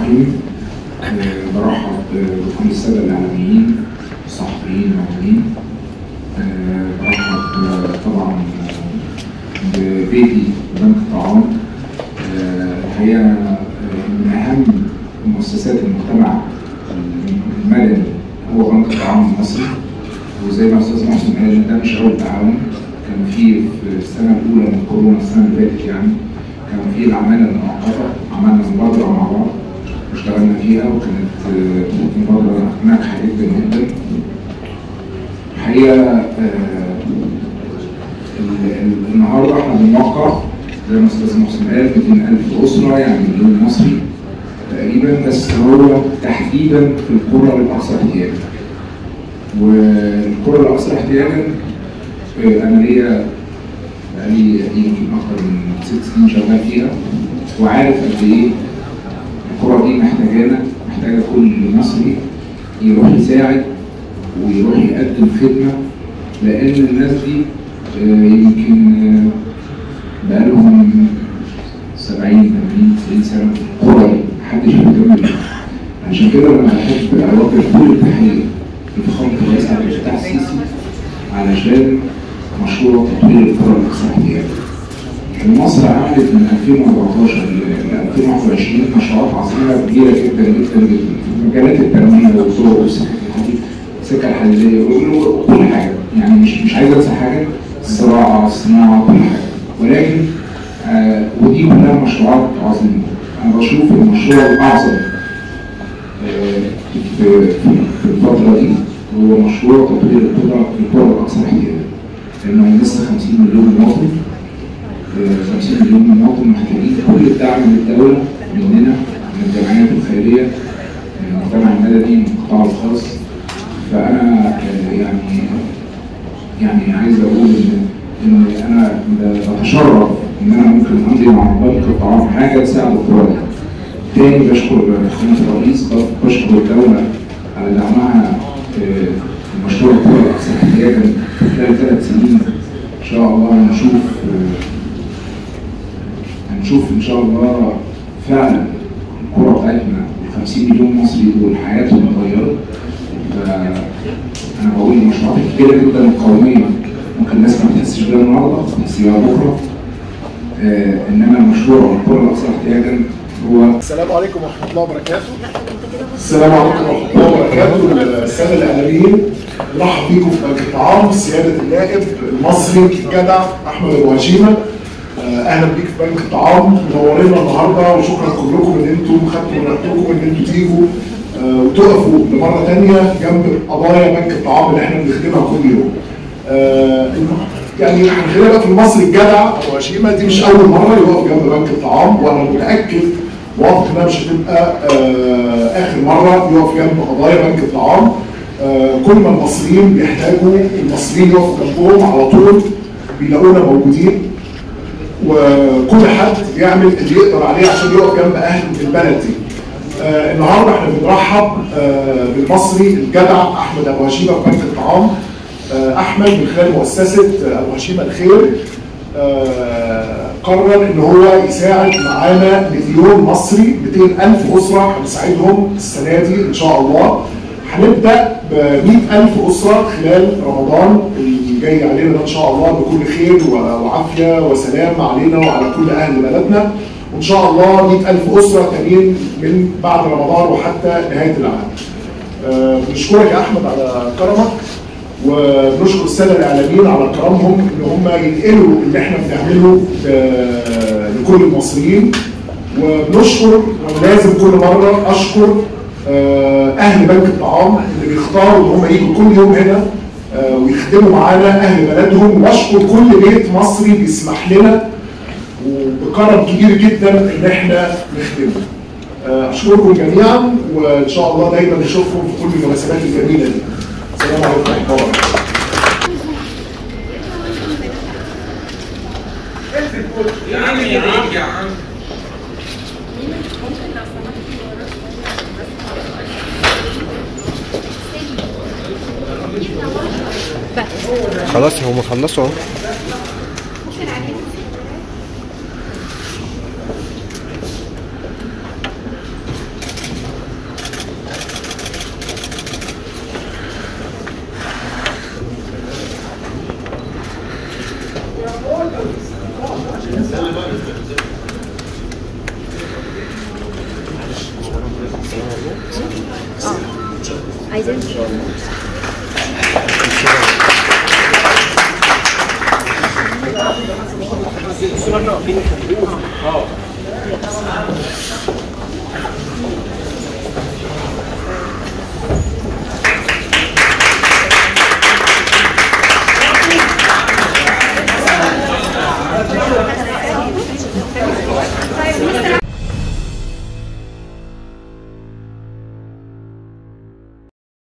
الرحيم آه، برحب بكل السادة الإعلاميين الصحفيين الموجودين آه، برحب آه، طبعا آه، ببيتي بنك الطعام آه، الحقيقة آه، من أهم مؤسسات المجتمع المدني هو بنك الطعام المصري وزي ما أستاذ محسن قال ده مش أول تعاون كان في في السنة الأولى من كورونا السنة اللي فاتت يعني كان في العمالة المؤقتة عملنا مبادرة مع بعض واشتغلنا فيها وكانت آه، مبادرة ناجحة جدا جدا. الحقيقة آه، ال- ال- النهارده احنا بنوقع زي ما استاذ محسن قال 200000 أسرة يعني مليون مصري تقريبا بس هو تحديدا في القرى الأكثر احتياجا. والقرى الأكثر احتياجا آه، أنا ليا بقالي يمكن أكتر من ست سنين شغال فيها وعارف قد إيه القرى دي محتاجانا محتاجة كل مصري يروح يساعد ويروح يقدم خدمة لأن الناس دي آه، يمكن آه، بقالهم 70 80 90 سنة في القرى دي محدش بيهتم بيها عشان كده أنا بحب أوجه كل التحية لفخامة الرئيس عبد الفتاح السيسي علشان مشروع تطوير القرى الأكثر احتياجا. مصر عملت من 2014 ل 2021 مشروعات عظيمه كبيره جدا جدا جدا في مجالات التنميه والطرق والسكك الحديد السكه الحديديه وكل حاجه يعني مش مش عايز انسى حاجه الزراعه الصناعه كل حاجه ولكن آه ودي كلها مشروعات عظيمه انا بشوف المشروع الاعظم آه في في في الفتره دي هو مشروع تطوير القرى القرى الاكثر احتياجا لانه هيمس 50 مليون مواطن 50 مليون مواطن محتاجين كل الدعم من الدولة مننا من الجمعيات الخيرية من المجتمع المدني من القطاع الخاص فأنا آه، يعني يعني عايز أقول إن إن أنا بتشرف إن أنا ممكن أمضي مع بنك الطعام حاجة تساعد القرى دي. تاني بشكر خدمة الرئيس بشكر الدولة على دعمها آه، المشروع القرى الأكثر احتياجا خلال ثلاث سنين إن شاء الله هنشوف آه، هنشوف ان شاء الله فعلا الكره بتاعتنا ال 50 مليون مصري دول حياتهم اتغيرت فانا بقول المشروعات الكبيره جدا القوميه ممكن الناس ما تحسش بيها النهارده تحس بيها بكره آه انما مشروع الكره الاكثر احتياجا هو السلام عليكم ورحمة الله وبركاته. السلام عليكم ورحمة الله وبركاته السادة الإعلاميين نرحب بيكم في بنك الطعام سيادة النائب المصري الجدع أحمد أبو هشيمة آه، أهلا بيك في بنك الطعام منورينا النهاردة وشكرا كلكم إن أنتم خدتوا من وقتكم إن أنتم تيجوا آه، وتقفوا لمرة تانية جنب قضايا بنك الطعام اللي إحنا بنخدمها كل يوم. آه، يعني خلينا بقى في المصري الجدع ابو هشيمه دي مش اول مره يقف جنب بنك الطعام وانا متاكد واثق انها مش هتبقى آه، اخر مره يقف جنب قضايا بنك الطعام آه، كل ما المصريين بيحتاجوا المصريين يقفوا جنبهم على طول بيلاقونا موجودين وكل حد بيعمل اللي يقدر عليه عشان يقف جنب اهل البلد دي. آه النهارده احنا بنرحب آه بالمصري الجدع احمد ابو هشيمه في بنك الطعام. آه احمد من خلال مؤسسه آه، ابو هشيمه الخير آه قرر ان هو يساعد معانا مليون مصري 200 الف اسره هنساعدهم السنه دي ان شاء الله. هنبدا ب 100000 اسره خلال رمضان اللي جاي علينا ده ان شاء الله بكل خير و- وعافيه وسلام علينا وعلى كل اهل بلدنا وان شاء الله 100000 اسره تانيين من بعد رمضان وحتى نهايه العام. آه، بنشكرك يا احمد على كرمك وبنشكر الساده الاعلاميين على كرمهم ان هم ينقلوا اللي احنا بنعمله آه، لكل المصريين وبنشكر ولازم كل مره اشكر آه، اهل بنك الطعام اللي بيختاروا ان هم يجوا كل يوم هنا آه، ويخدموا معانا اهل بلدهم واشكر كل بيت مصري بيسمح لنا وبكرم كبير جدا ان احنا نخدمه. آه، اشكركم جميعا وان شاء الله دايما نشوفكم في كل المناسبات الجميله دي. السلام عليكم ورحمه الله وبركاته. يا عم يا عم يا عم خلاص هم خلصوا اهو عايزين